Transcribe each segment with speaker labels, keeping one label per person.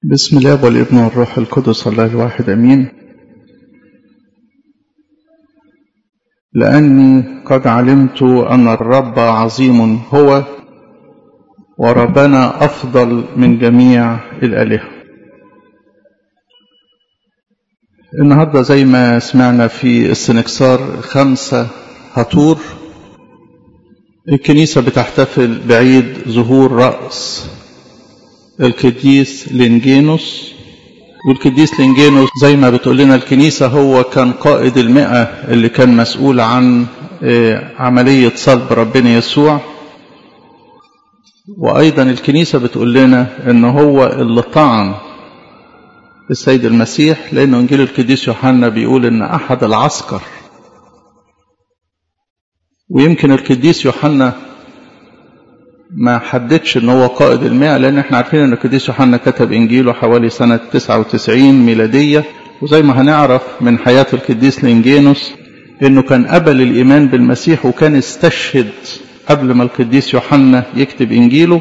Speaker 1: بسم الله والابن والروح القدس الله الواحد امين لاني قد علمت ان الرب عظيم هو وربنا افضل من جميع الالهه النهارده زي ما سمعنا في السنكسار خمسه هطور الكنيسه بتحتفل بعيد ظهور راس القديس لينجينوس والقديس لينجينوس زي ما بتقول لنا الكنيسة هو كان قائد المئة اللي كان مسؤول عن عملية صلب ربنا يسوع وأيضا الكنيسة بتقول لنا إن هو اللي طعن السيد المسيح لأن إنجيل القديس يوحنا بيقول إن أحد العسكر ويمكن القديس يوحنا ما حددش ان هو قائد المئة لان احنا عارفين ان القديس يوحنا كتب انجيله حوالي سنة 99 ميلادية وزي ما هنعرف من حياة القديس لينجينوس انه كان قبل الايمان بالمسيح وكان استشهد قبل ما القديس يوحنا يكتب انجيله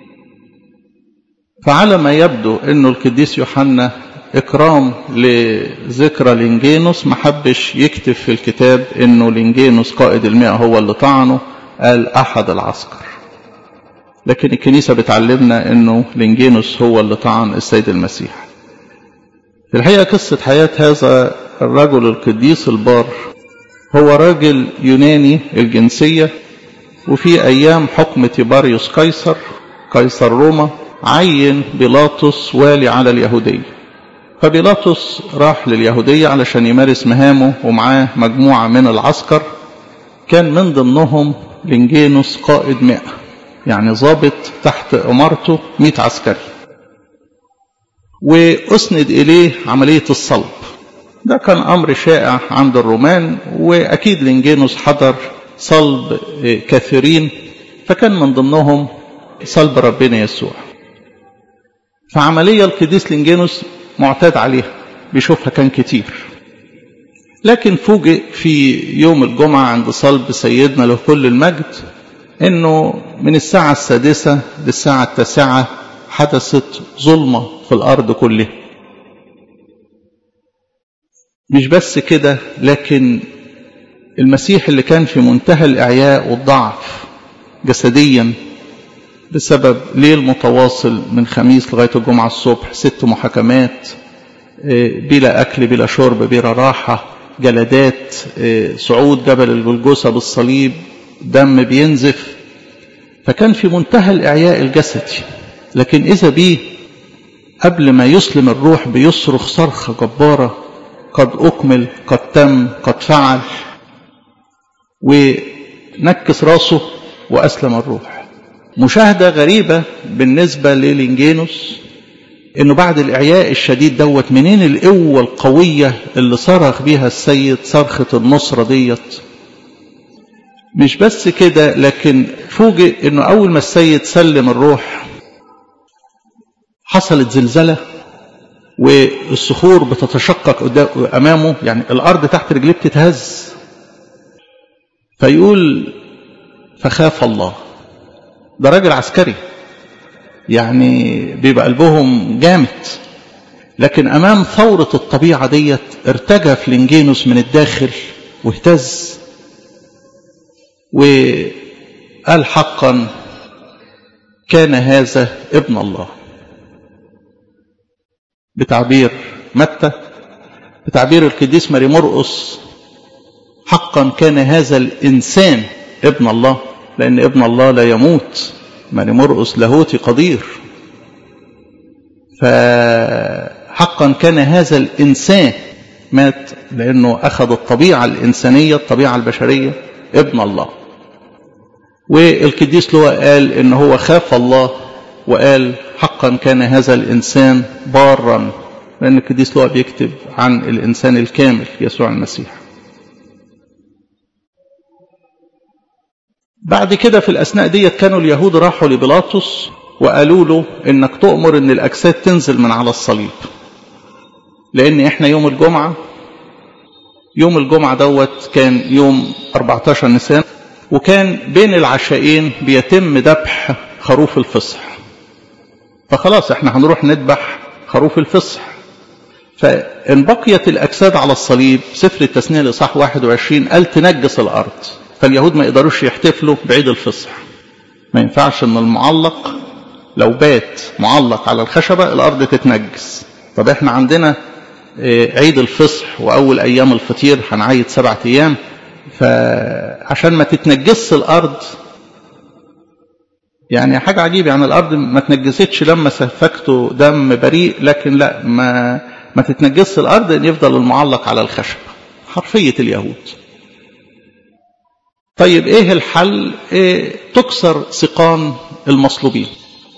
Speaker 1: فعلى ما يبدو انه القديس يوحنا اكرام لذكرى لينجينوس ما حبش يكتب في الكتاب انه لينجينوس قائد المئة هو اللي طعنه قال احد العسكر لكن الكنيسة بتعلمنا انه لينجينوس هو اللي طعن السيد المسيح في الحقيقة قصة حياة هذا الرجل القديس البار هو راجل يوناني الجنسية وفي أيام حكم تيباريوس قيصر قيصر روما عين بيلاطس والي على اليهودية فبيلاطس راح لليهودية علشان يمارس مهامه ومعاه مجموعة من العسكر كان من ضمنهم لينجينوس قائد مئة يعني ضابط تحت إمارته 100 عسكري وأسند إليه عملية الصلب ده كان أمر شائع عند الرومان وأكيد لينجينوس حضر صلب كثيرين فكان من ضمنهم صلب ربنا يسوع فعملية القديس لينجينوس معتاد عليها بيشوفها كان كتير لكن فوجئ في يوم الجمعة عند صلب سيدنا له كل المجد انه من الساعة السادسة للساعة التاسعة حدثت ظلمة في الارض كلها مش بس كده لكن المسيح اللي كان في منتهى الاعياء والضعف جسديا بسبب ليل متواصل من خميس لغاية الجمعة الصبح ست محاكمات بلا أكل بلا شرب بلا راحة جلدات صعود جبل الجلجسة بالصليب دم بينزف فكان في منتهى الإعياء الجسدي لكن إذا بيه قبل ما يسلم الروح بيصرخ صرخة جبارة قد أكمل قد تم قد فعل ونكس راسه وأسلم الروح مشاهدة غريبة بالنسبة للينجينوس انه بعد الاعياء الشديد دوت منين القوة القوية اللي صرخ بيها السيد صرخة النصرة ديت مش بس كده لكن فوجئ انه اول ما السيد سلم الروح حصلت زلزلة والصخور بتتشقق امامه يعني الارض تحت رجليه بتتهز فيقول فخاف الله ده راجل عسكري يعني بيبقى قلبهم جامد لكن امام ثورة الطبيعة ديت ارتجف لينجينوس من الداخل واهتز وقال حقا كان هذا ابن الله بتعبير متى بتعبير القديس ماري مرقس حقا كان هذا الانسان ابن الله لان ابن الله لا يموت ماري مرقس لاهوتي قدير فحقا كان هذا الانسان مات لانه اخذ الطبيعه الانسانيه الطبيعه البشريه ابن الله والقديس لوقا قال ان هو خاف الله وقال حقا كان هذا الانسان بارا لان القديس لوقا بيكتب عن الانسان الكامل يسوع المسيح بعد كده في الاثناء ديت كانوا اليهود راحوا لبيلاطس وقالوا له انك تؤمر ان الاجساد تنزل من على الصليب لان احنا يوم الجمعه يوم الجمعه دوت كان يوم 14 نيسان وكان بين العشاءين بيتم ذبح خروف الفصح فخلاص احنا هنروح نذبح خروف الفصح فإن بقيت الأجساد على الصليب سفر التثنية لصح 21 قال تنجس الأرض فاليهود ما يقدروش يحتفلوا بعيد الفصح ما ينفعش ان المعلق لو بات معلق على الخشبة الأرض تتنجس طب احنا عندنا عيد الفصح وأول أيام الفطير هنعيد سبعة أيام فعشان ما تتنجس الأرض يعني حاجة عجيبة يعني الأرض ما تنجستش لما سفكتوا دم بريء لكن لا ما ما تتنجس الأرض إن يفضل المعلق على الخشب حرفية اليهود طيب إيه الحل إيه تكسر سقان المصلوبين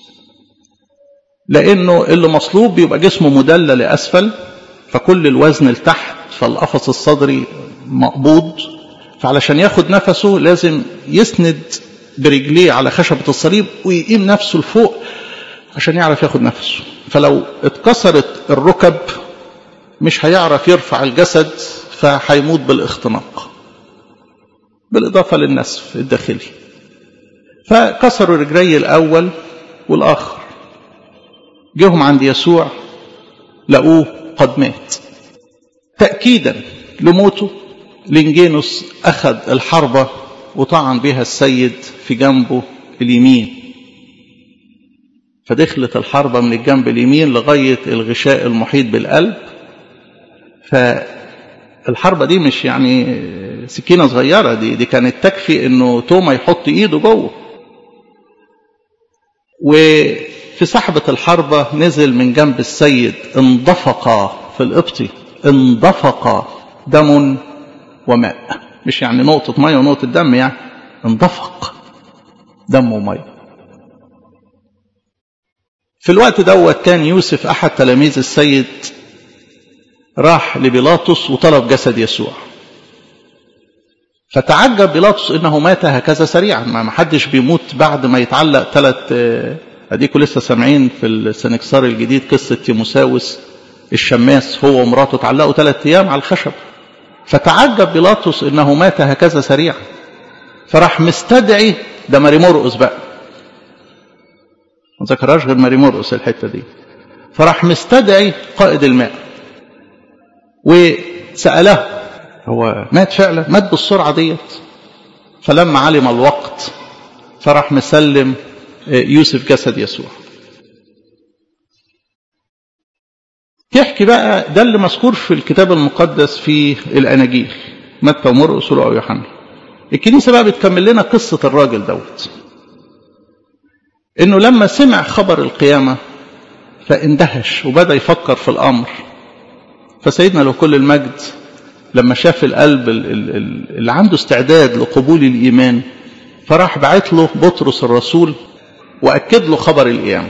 Speaker 1: لأنه اللي مصلوب بيبقى جسمه مدلل لأسفل فكل الوزن لتحت فالقفص الصدري مقبوض فعلشان ياخد نفسه لازم يسند برجليه على خشبة الصليب ويقيم نفسه لفوق عشان يعرف ياخد نفسه فلو اتكسرت الركب مش هيعرف يرفع الجسد فهيموت بالاختناق بالإضافة للنسف الداخلي فكسروا رجلي الأول والآخر جهم عند يسوع لقوه قد مات تأكيدا لموته لنجينوس أخذ الحربة وطعن بها السيد في جنبه اليمين فدخلت الحربة من الجنب اليمين لغاية الغشاء المحيط بالقلب فالحربة دي مش يعني سكينة صغيرة دي, دي كانت تكفي انه توما يحط ايده جوه وفي سحبة الحربة نزل من جنب السيد اندفق في القبطي اندفق دم وماء مش يعني نقطة مية ونقطة دم يعني اندفق دم ومية في الوقت دوت كان يوسف أحد تلاميذ السيد راح لبيلاطس وطلب جسد يسوع فتعجب بيلاطس انه مات هكذا سريعا ما حدش بيموت بعد ما يتعلق ثلاث اديكم لسه سامعين في السنكسار الجديد قصه تيموساوس الشماس هو ومراته اتعلقوا ثلاث ايام على الخشب فتعجب بيلاطس انه مات هكذا سريعا فراح مستدعي ده ماري مرقس بقى ما ذكرهاش غير ماري مرقس الحته دي فراح مستدعي قائد الماء وسأله هو مات فعلا مات بالسرعة ديت فلما علم الوقت فراح مسلم يوسف جسد يسوع يحكي بقى ده اللي مذكور في الكتاب المقدس في الأناجيل متى ومرقس ولوقا ويوحنا الكنيسة بقى بتكمل لنا قصة الراجل دوت انه لما سمع خبر القيامة فاندهش وبدأ يفكر في الأمر فسيدنا له كل المجد لما شاف القلب اللي عنده استعداد لقبول الإيمان فراح بعت له بطرس الرسول وأكد له خبر القيامة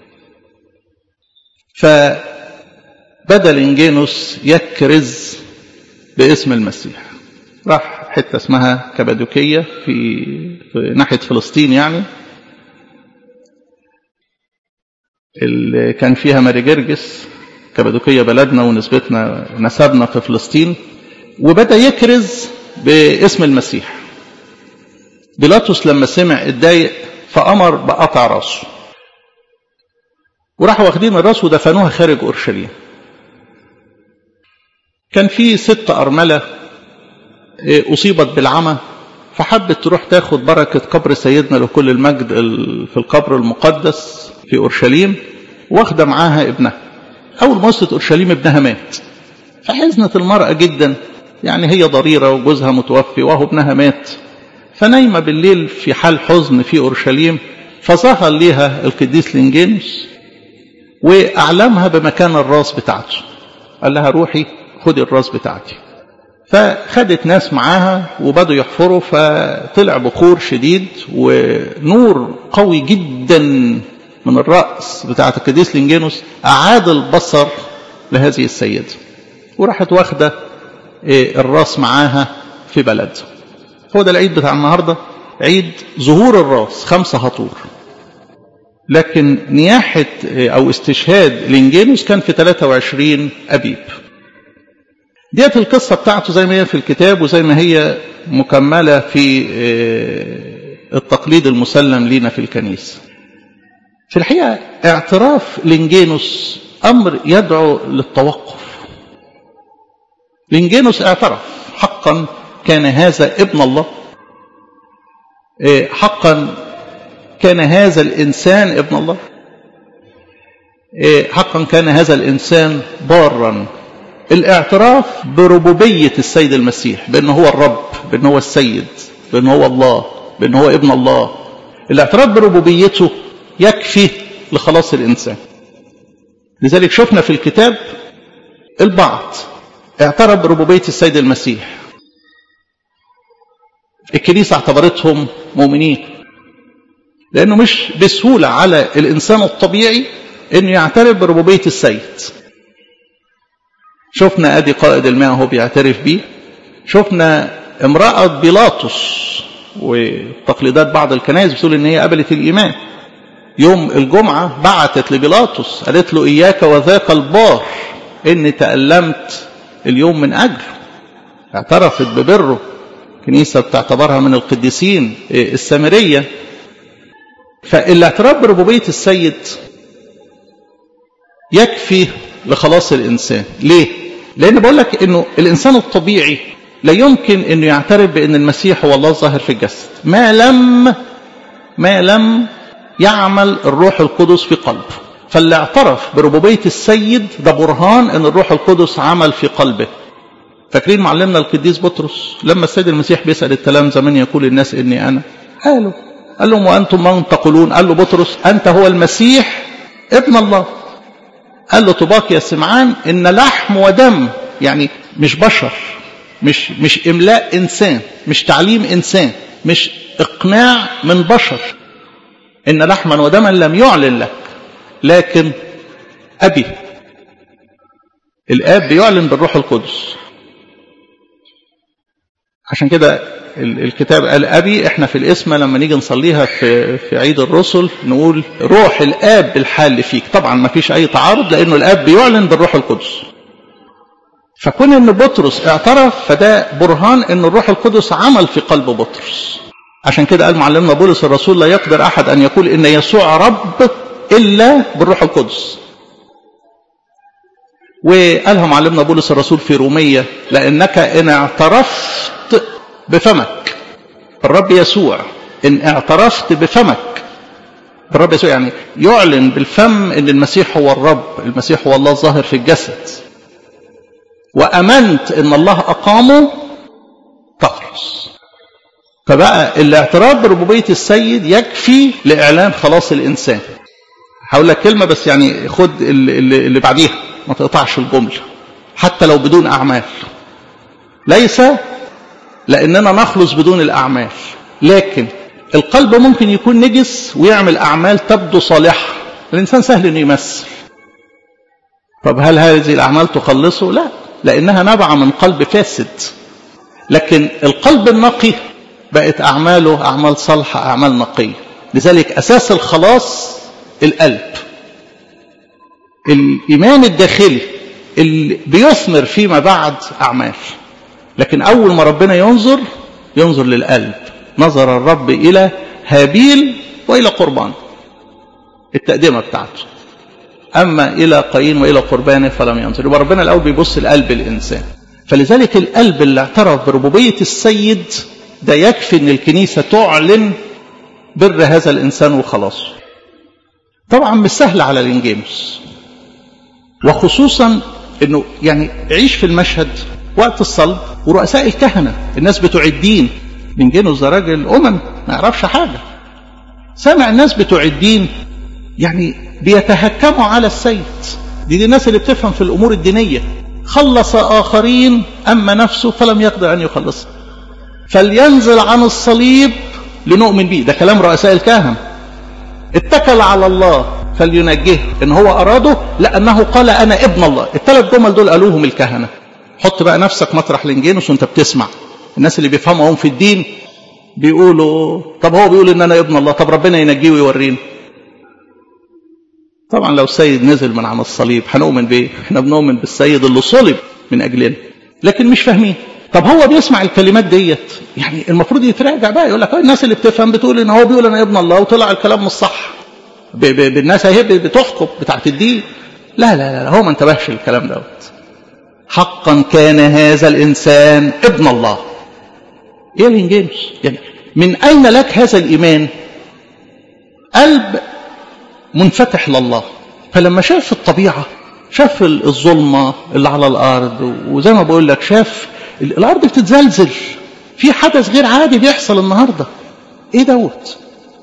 Speaker 1: فبدأ الإنجينوس يكرز باسم المسيح راح حتة اسمها كبادوكية في, في ناحية فلسطين يعني اللي كان فيها ماري جرجس كبادوكية بلدنا ونسبتنا نسبنا في فلسطين وبدأ يكرز باسم المسيح بيلاطس لما سمع اتضايق فأمر بقطع راسه وراحوا واخدين الراس ودفنوها خارج أورشليم كان في ست أرملة أصيبت بالعمى فحبت تروح تاخد بركة قبر سيدنا لكل المجد في القبر المقدس في أورشليم واخدة معاها ابنها أول ما وصلت أورشليم ابنها مات فحزنت المرأة جدا يعني هي ضريرة وجوزها متوفي وهو ابنها مات فنايمة بالليل في حال حزن في أورشليم فظهر ليها القديس لينجينوس وأعلمها بمكان الراس بتاعته قال لها روحي خدي الراس بتاعتي فخدت ناس معاها وبدوا يحفروا فطلع بخور شديد ونور قوي جدا من الرأس بتاعة القديس لينجينوس أعاد البصر لهذه السيدة وراحت واخدة الراس معاها في بلدها هو ده العيد بتاع النهاردة عيد ظهور الراس خمسة هطور لكن نياحة أو استشهاد لينجينوس كان في 23 أبيب ديت القصة بتاعته زي ما هي في الكتاب وزي ما هي مكملة في التقليد المسلم لينا في الكنيسة في الحقيقة اعتراف لينجينوس أمر يدعو للتوقف لنجينوس اعترف حقا كان هذا ابن الله حقا كان هذا الإنسان ابن الله حقا كان هذا الإنسان بارا الاعتراف بربوبية السيد المسيح بأنه هو الرب بأنه هو السيد بأنه هو الله بأنه هو ابن الله الاعتراف بربوبيته يكفي لخلاص الإنسان لذلك شفنا في الكتاب البعض اعترف بربوبية السيد المسيح الكنيسة اعتبرتهم مؤمنين لأنه مش بسهولة على الإنسان الطبيعي أنه يعترف بربوبية السيد شفنا أدي قائد الماء هو بيعترف بيه شفنا امرأة بيلاطس وتقليدات بعض الكنائس بتقول ان هي قبلت الايمان يوم الجمعة بعتت لبيلاطس قالت له اياك وذاك البار اني تألمت اليوم من اجله اعترفت ببره كنيسة بتعتبرها من القديسين السامرية فالاعتراف بربوبية السيد يكفي لخلاص الإنسان ليه؟ لأن بقول لك أنه الإنسان الطبيعي لا يمكن أنه يعترف بأن المسيح هو الله الظاهر في الجسد ما لم ما لم يعمل الروح القدس في قلبه فاللي اعترف بربوبية السيد ده برهان أن الروح القدس عمل في قلبه فاكرين معلمنا القديس بطرس لما السيد المسيح بيسأل التلامذة من يقول الناس إني أنا قالوا قال لهم وأنتم من تقولون قال له بطرس أنت هو المسيح ابن الله قال له طباق يا سمعان إن لحم ودم يعني مش بشر مش مش إملاء إنسان مش تعليم إنسان مش إقناع من بشر إن لحما ودما لم يعلن لك لكن أبي الآب بيعلن بالروح القدس عشان كده الكتاب قال أبي احنا في الاسم لما نيجي نصليها في, في عيد الرسل نقول روح الآب الحال فيك طبعا ما فيش أي تعارض لأنه الآب بيعلن بالروح القدس فكون ان بطرس اعترف فده برهان ان الروح القدس عمل في قلب بطرس عشان كده قال معلمنا بولس الرسول لا يقدر احد ان يقول ان يسوع رب الا بالروح القدس وقالها معلمنا بولس الرسول في رومية لأنك إن اعترفت بفمك الرب يسوع إن اعترفت بفمك الرب يسوع يعني يعلن بالفم إن المسيح هو الرب المسيح هو الله الظاهر في الجسد وأمنت إن الله أقامه تخلص فبقى الاعتراف بربوبية السيد يكفي لإعلان خلاص الإنسان هقول لك كلمة بس يعني خد اللي, اللي بعديها ما تقطعش الجملة حتى لو بدون أعمال ليس لأننا نخلص بدون الأعمال لكن القلب ممكن يكون نجس ويعمل أعمال تبدو صالحة الإنسان سهل أنه يمثل طب هل هذه الأعمال تخلصه؟ لا لأنها نبع من قلب فاسد لكن القلب النقي بقت أعماله أعمال صالحة أعمال نقية لذلك أساس الخلاص القلب الإيمان الداخلي اللي بيثمر فيما بعد أعمال لكن أول ما ربنا ينظر ينظر للقلب نظر الرب إلى هابيل وإلى قربان التقدمة بتاعته أما إلى قايين وإلى قربانه فلم ينظر يبقى ربنا الأول بيبص لقلب الإنسان فلذلك القلب اللي اعترف بربوبية السيد ده يكفي ان الكنيسة تعلن بر هذا الإنسان وخلاصه طبعا مش سهل على الانجيموس وخصوصا انه يعني عيش في المشهد وقت الصلب ورؤساء الكهنة الناس بتوع الدين لنجينوس ده راجل أمم ما يعرفش حاجة سمع الناس بتوع الدين يعني بيتهكموا على السيد دي, دي الناس اللي بتفهم في الأمور الدينية خلص آخرين أما نفسه فلم يقدر أن يخلص فلينزل عن الصليب لنؤمن به ده كلام رؤساء الكهنة اتكل على الله فلينجيه ان هو اراده لانه قال انا ابن الله الثلاث جمل دول قالوهم الكهنه حط بقى نفسك مطرح لنجينوس وانت بتسمع الناس اللي بيفهموا هم في الدين بيقولوا طب هو بيقول ان انا ابن الله طب ربنا ينجيه ويورينا طبعا لو السيد نزل من عن الصليب هنؤمن بايه احنا بنؤمن بالسيد اللي صلب من اجلنا لكن مش فاهمين طب هو بيسمع الكلمات ديت يعني المفروض يتراجع بقى يقول لك الناس اللي بتفهم بتقول ان هو بيقول انا ابن الله وطلع الكلام مش صح بالناس اهي بتحكم بتاعت الدين لا لا لا هو ما انتبهش للكلام دوت حقا كان هذا الإنسان ابن الله ايه الانجيلوس يعني من اين لك هذا الايمان قلب منفتح لله فلما شاف الطبيعه شاف الظلمه اللي على الارض وزي ما بقول لك شاف الارض بتتزلزل في حدث غير عادي بيحصل النهارده ايه دوت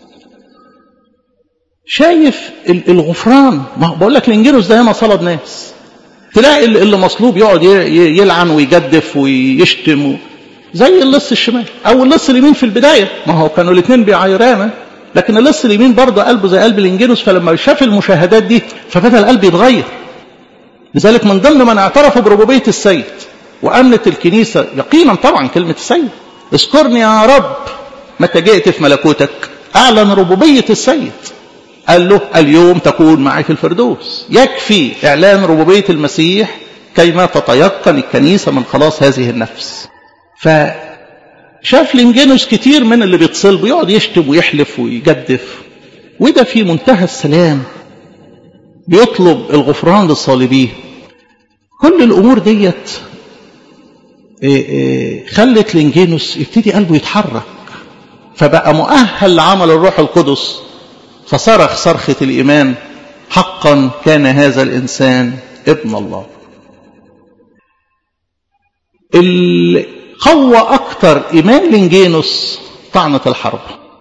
Speaker 1: شايف الغفران ما بقول لك الانجيلوس ده هنا صلب ناس تلاقي اللي مصلوب يقعد يلعن ويجدف ويشتم زي اللص الشمال او اللص اليمين في البدايه ما هو كانوا الاثنين بيعايرانا لكن اللص اليمين برضه قلبه زي قلب الانجيلوس فلما شاف المشاهدات دي فبدا القلب يتغير لذلك من ضمن من اعترفوا بربوبيه السيد وامنت الكنيسه يقينا طبعا كلمه السيد اذكرني يا رب متى جئت في ملكوتك اعلن ربوبيه السيد قال له اليوم تكون معي في الفردوس يكفي اعلان ربوبيه المسيح كيما تتيقن الكنيسه من خلاص هذه النفس فشاف لينجينوس كتير من اللي بيتصلب يقعد يشتم ويحلف ويجدف وده في منتهى السلام بيطلب الغفران للصالبين كل الامور ديت خلت لينجينوس يبتدي قلبه يتحرك فبقى مؤهل لعمل الروح القدس فصرخ صرخة الإيمان حقا كان هذا الإنسان ابن الله اللي قوى أكتر إيمان لينجينوس طعنة الحرب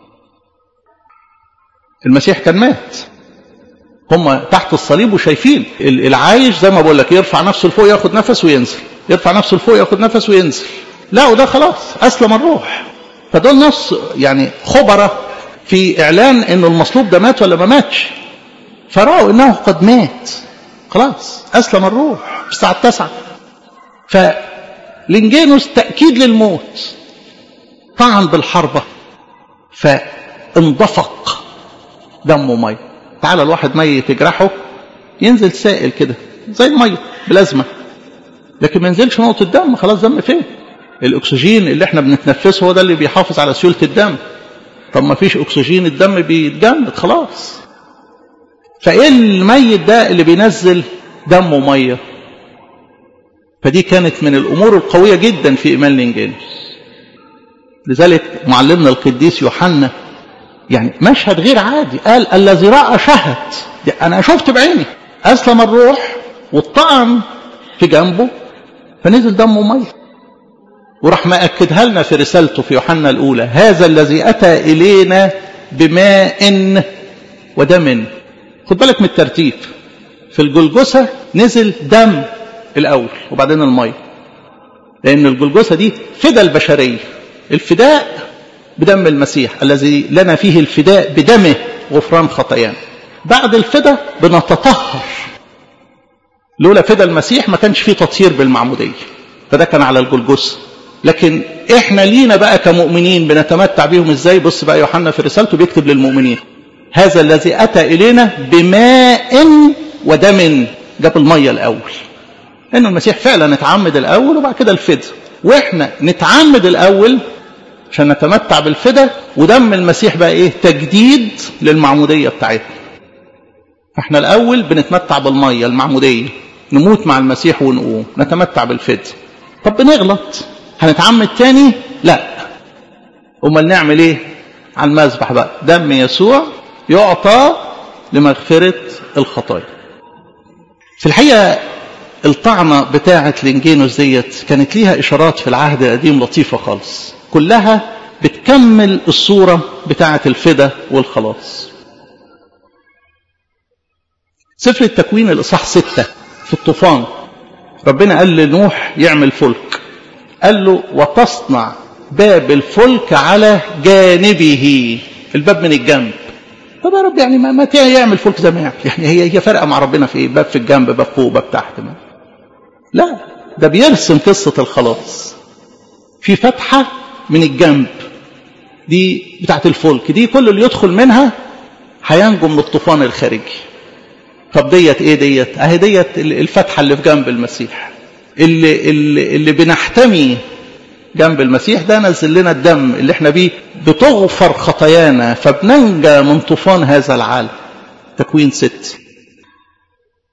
Speaker 1: المسيح كان مات هم تحت الصليب وشايفين العايش زي ما بقول لك يرفع نفسه لفوق ياخد نفس وينزل يرفع نفسه لفوق ياخد نفس وينزل لا وده خلاص أسلم الروح فدول ناس يعني خبرة في إعلان إنه المصلوب ده مات ولا ما ماتش فرأوا إنه قد مات خلاص أسلم الروح في الساعة التاسعة فلينجينوس تأكيد للموت طعن بالحربة فانضفق دمه مية تعالى الواحد ميت يجرحه ينزل سائل كده زي المية بلازمة لكن ما ينزلش نقطة دم خلاص دم فين الأكسجين اللي احنا بنتنفسه هو ده اللي بيحافظ على سيولة الدم طب ما فيش أكسجين الدم بيتجمد خلاص فإيه الميت ده اللي بينزل دم ومية فدي كانت من الأمور القوية جدا في إيمان لينجينوس لذلك معلمنا القديس يوحنا يعني مشهد غير عادي قال الذي رأى شهد أنا شفت بعيني أسلم الروح والطعن في جنبه فنزل دم ومية وراح مأكدها لنا في رسالته في يوحنا الأولى هذا الذي أتى إلينا بماء ودم خد بالك من الترتيب في الجلجسة نزل دم الأول وبعدين المية لأن الجلجسة دي فدى البشرية الفداء بدم المسيح الذي لنا فيه الفداء بدمه غفران خطايانا بعد الفداء بنتطهر لولا فدى المسيح ما كانش فيه تطهير بالمعمودية فده كان على الجلجسة لكن احنا لينا بقى كمؤمنين بنتمتع بيهم ازاي بص بقى يوحنا في رسالته بيكتب للمؤمنين هذا الذي اتى الينا بماء ودم جاب الميه الاول لان المسيح فعلا اتعمد الاول وبعد كده الفداء واحنا نتعمد الاول عشان نتمتع بالفداء ودم المسيح بقى ايه تجديد للمعموديه بتاعتنا فاحنا الاول بنتمتع بالميه المعموديه نموت مع المسيح ونقوم نتمتع بالفداء طب بنغلط هنتعمد تاني لا امال نعمل ايه على المذبح بقى دم يسوع يعطى لمغفرة الخطايا في الحقيقة الطعنة بتاعة لينجينوس ديت كانت ليها إشارات في العهد القديم لطيفة خالص كلها بتكمل الصورة بتاعة الفدا والخلاص سفر التكوين الإصحاح ستة في الطوفان ربنا قال لنوح يعمل فلك قال له وتصنع باب الفلك على جانبه الباب من الجنب طب يا رب يعني ما, ما يعمل فلك زي ما يعمل يعني هي هي فارقه مع ربنا في ايه باب في الجنب باب فوق باب تحت ما. لا ده بيرسم قصه الخلاص في فتحه من الجنب دي بتاعت الفلك دي كل اللي يدخل منها هينجو من الطوفان الخارجي طب ديت ايه ديت اهي ديت الفتحه اللي في جنب المسيح اللي اللي, اللي بنحتمي جنب المسيح ده نزل لنا الدم اللي احنا بيه بتغفر خطايانا فبننجى من طوفان هذا العالم تكوين ست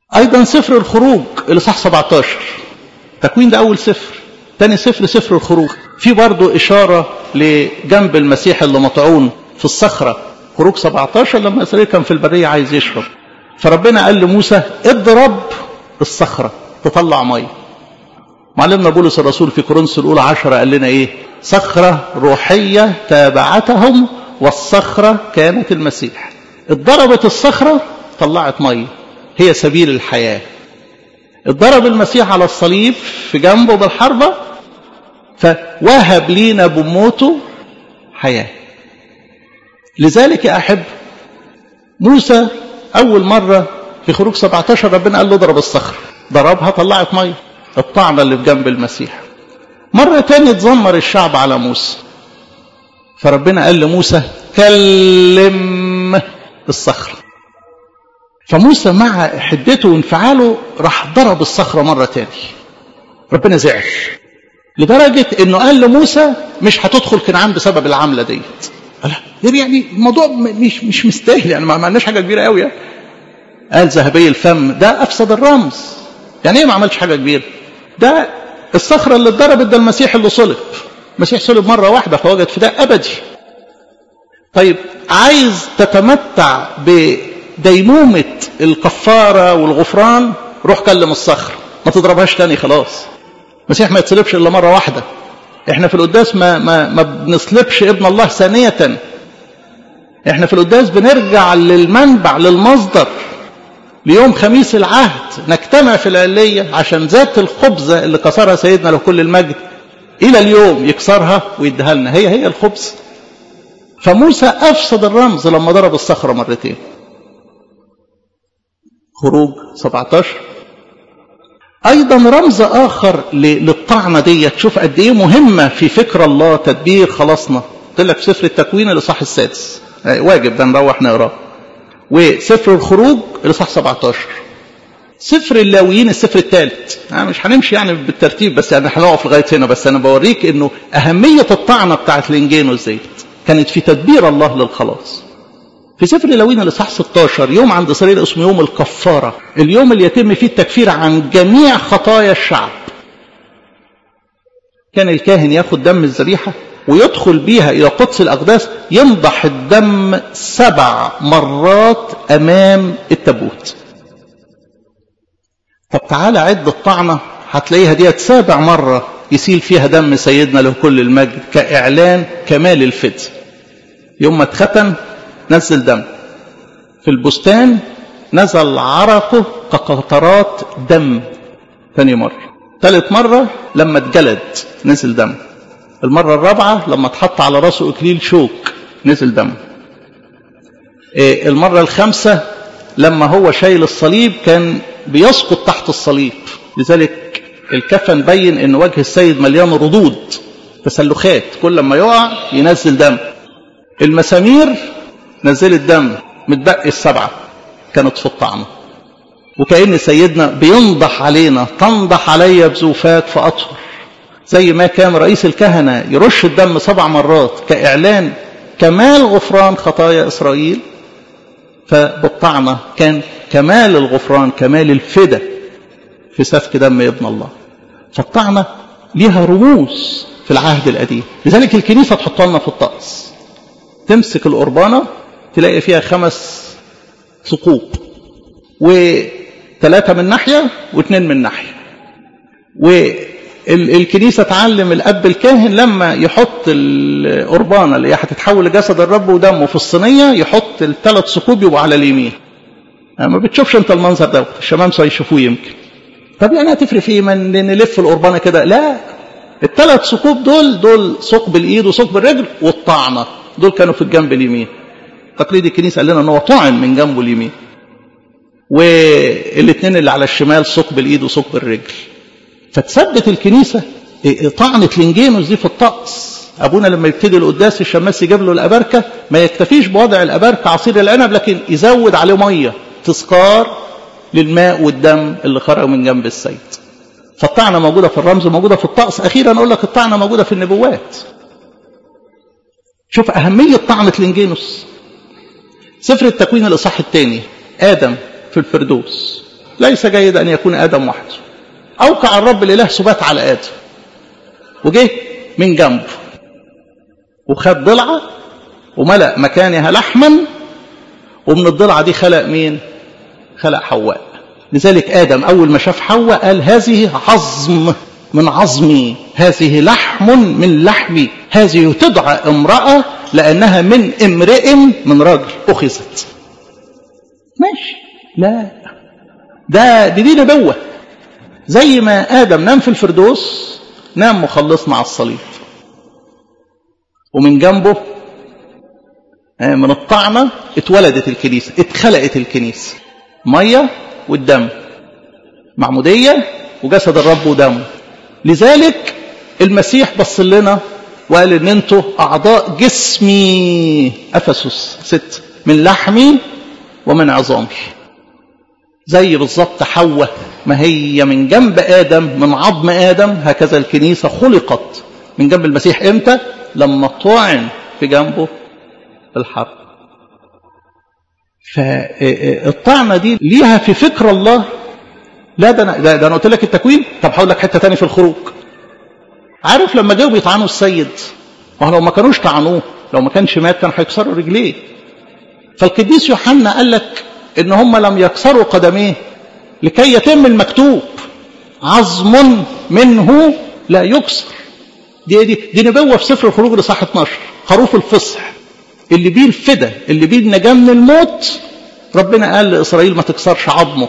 Speaker 1: أيضا سفر الخروج الإصحاح 17 تكوين ده أول سفر تاني سفر سفر الخروج في برضه إشارة لجنب المسيح اللي مطعون في الصخرة خروج 17 لما إسرائيل كان في البرية عايز يشرب فربنا قال لموسى اضرب الصخرة تطلع مية معلمنا بولس الرسول في كورنثوس الأولى عشرة قال لنا إيه صخرة روحية تابعتهم والصخرة كانت المسيح اتضربت الصخرة طلعت مية هي سبيل الحياة اتضرب المسيح على الصليب في جنبه بالحربة فوهب لينا بموته حياة لذلك يا أحب موسى أول مرة في خروج 17 ربنا قال له اضرب الصخرة ضربها طلعت مية الطعنة اللي في جنب المسيح مرة تانية اتذمر الشعب على موسى فربنا قال لموسى كلم الصخرة فموسى مع حدته وانفعاله راح ضرب الصخرة مرة تاني ربنا زعل لدرجة انه قال لموسى مش هتدخل كنعان بسبب العملة ديت قال يعني الموضوع مش مش مستاهل يعني ما عملناش حاجة كبيرة قوي يعني. قال ذهبي الفم ده افسد الرمز يعني ايه ما عملش حاجة كبيرة ده الصخرة اللي اتضربت ده المسيح اللي صلب المسيح صلب مرة واحدة فوجد فداء أبدي طيب عايز تتمتع بديمومة الكفارة والغفران روح كلم الصخرة ما تضربهاش تاني خلاص المسيح ما يتصلبش إلا مرة واحدة احنا في القداس ما, ما, ما بنصلبش ابن الله ثانية احنا في القداس بنرجع للمنبع للمصدر ليوم خميس العهد نجتمع في العلية عشان ذات الخبزة اللي كسرها سيدنا له كل المجد إلى اليوم يكسرها ويديها لنا هي هي الخبز فموسى أفسد الرمز لما ضرب الصخرة مرتين خروج 17 أيضا رمز آخر للطعنة دي تشوف قد إيه مهمة في فكر الله تدبير خلاصنا قلت لك في سفر التكوين الإصحاح السادس واجب ده نروح نقراه وسفر الخروج الإصحاح 17 سفر اللاويين السفر الثالث يعني مش هنمشي يعني بالترتيب بس يعني هنقف لغايه هنا بس انا بوريك انه اهميه الطعنه بتاعت الانجينوس ديت كانت في تدبير الله للخلاص في سفر اللاويين الاصحاح 16 يوم عند اسرائيل اسمه يوم الكفاره اليوم اللي يتم فيه التكفير عن جميع خطايا الشعب كان الكاهن ياخد دم الذبيحه ويدخل بيها إلى قدس الأقداس ينضح الدم سبع مرات أمام التابوت طب تعالى عد الطعنة هتلاقيها ديت سابع مرة يسيل فيها دم سيدنا له كل المجد كإعلان كمال الفدء يوم ما اتختن نزل دم في البستان نزل عرقه كقطرات دم ثاني مرة ثالث مرة لما اتجلد نزل دم المرة الرابعة لما اتحط على راسه إكليل شوك نزل دم المرة الخامسة لما هو شايل الصليب كان بيسقط تحت الصليب لذلك الكفن بين ان وجه السيد مليان ردود تسلخات كل ما يقع ينزل دم المسامير نزلت دم متبقي السبعة كانت في الطعنة وكأن سيدنا بينضح علينا تنضح علي بزوفات فأطهر زي ما كان رئيس الكهنة يرش الدم سبع مرات كإعلان كمال غفران خطايا إسرائيل فبالطعنة كان كمال الغفران كمال الفدا في سفك دم ابن الله فالطعنة ليها رموز في العهد القديم لذلك الكنيسة تحط لنا في الطقس تمسك القربانة تلاقي فيها خمس ثقوب وثلاثة من ناحية واثنين من ناحية والكنيسة تعلم الأب الكاهن لما يحط القربانة اللي هتتحول لجسد الرب ودمه في الصينية يحط الثلاث ثقوب يبقوا على اليمين ما بتشوفش انت المنظر ده الشمامسة يشوفوه يمكن طب يعني هتفرق في من نلف القربانة كده لا الثلاث ثقوب دول دول ثقب الايد وثقب الرجل والطعنة دول كانوا في الجنب اليمين تقليد الكنيسة قال لنا ان هو طعن من جنبه اليمين والاثنين اللي على الشمال ثقب الايد وثقب الرجل فتثبت الكنيسة طعنة لنجينوس دي في الطقس ابونا لما يبتدي القداس الشماس يجيب له الابركه ما يكتفيش بوضع الابركه عصير العنب لكن يزود عليه ميه تذكار للماء والدم اللي خرج من جنب السيد فالطعنه موجوده في الرمز موجوده في الطقس اخيرا اقول لك الطعنه موجوده في النبوات شوف اهميه طعنه لنجينوس سفر التكوين الاصحاح الثاني ادم في الفردوس ليس جيد أن يكون آدم وحده أوقع الرب الإله سبات على آدم وجه من جنبه وخد ضلعة وملأ مكانها لحما ومن الضلعة دي خلق مين خلق حواء لذلك آدم أول ما شاف حواء قال هذه عظم من عظمي هذه لحم من لحمي هذه تدعى امرأة لأنها من امرئ من راجل أخذت ماشي لا ده دي, دي نبوة زي ما آدم نام في الفردوس نام مخلصنا على الصليب ومن جنبه من الطعنة اتولدت الكنيسة اتخلقت الكنيسة مية والدم معمودية وجسد الرب ودمه لذلك المسيح بص لنا وقال ان انتوا اعضاء جسمي افسس ست من لحمي ومن عظامي زي بالظبط حواء ما هي من جنب ادم من عظم ادم هكذا الكنيسه خلقت من جنب المسيح امتى لما طعن في جنبه الحرب فالطعنه دي ليها في فكر الله لا ده انا ده, ده انا قلت لك التكوين طب هقول لك حته ثانيه في الخروج عارف لما جاوا بيطعنوا السيد ما لو ما كانوش طعنوه لو ما كانش مات كان هيكسروا رجليه فالقديس يوحنا قال لك ان هم لم يكسروا قدميه لكي يتم المكتوب عظم منه لا يكسر دي دي, دي نبوه في سفر الخروج لصح 12 خروف الفصح اللي بيه الفدا اللي بيه النجاه من الموت ربنا قال لاسرائيل ما تكسرش عظمه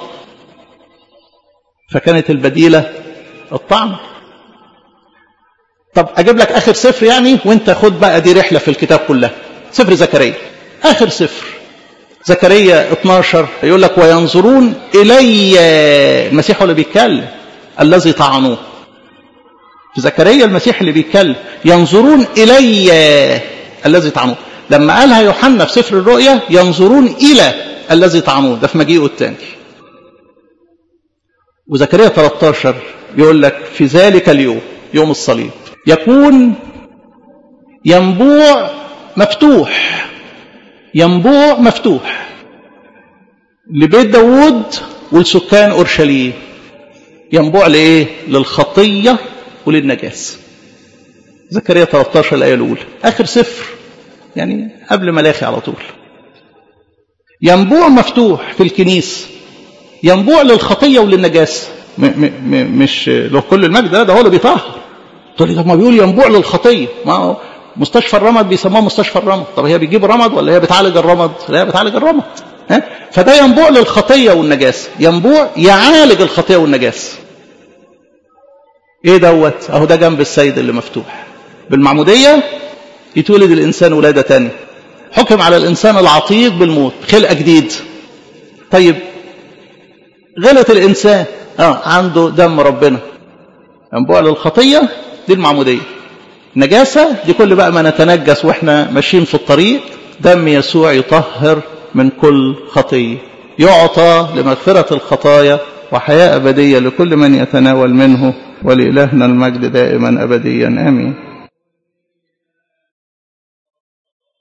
Speaker 1: فكانت البديله الطعن طب اجيب لك اخر سفر يعني وانت خد بقى دي رحله في الكتاب كلها سفر زكريا اخر سفر زكريا 12 يقول لك وينظرون الي المسيح هو اللي بيتكلم الذي طعنوه في زكريا المسيح اللي بيتكلم ينظرون الي الذي طعنوه لما قالها يوحنا في سفر الرؤيا ينظرون الى الذي طعنوه ده في مجيئه الثاني وزكريا 13 بيقول لك في ذلك اليوم يوم الصليب يكون ينبوع مفتوح ينبوع مفتوح لبيت داوود ولسكان اورشليم ينبوع لايه للخطيه وللنجاسه زكريا 13 الايه الاولى اخر سفر يعني قبل ملاخي على طول ينبوع مفتوح في الكنيسه ينبوع للخطيه وللنجاسه م م مش له كل المجد ده, ده هو اللي بيطهر تقول لي طب ما بيقول ينبوع للخطيه ما هو مستشفى الرمد بيسموه مستشفى الرمد طب هي بتجيب رمد ولا هي بتعالج الرمد لا هي بتعالج الرمد ها فده ينبوع للخطيه والنجاسه ينبوع يعالج الخطيه والنجاسه ايه دوت اهو ده جنب السيد اللي مفتوح بالمعموديه يتولد الانسان ولاده تانية حكم على الانسان العتيق بالموت خلقه جديد طيب غلط الانسان اه عنده دم ربنا ينبوع للخطيه دي المعموديه نجاسة دي كل بقى ما نتنجس واحنا ماشيين في الطريق دم يسوع يطهر من كل خطية يعطى لمغفرة الخطايا وحياة أبدية لكل من يتناول منه ولإلهنا المجد دائما أبديا آمين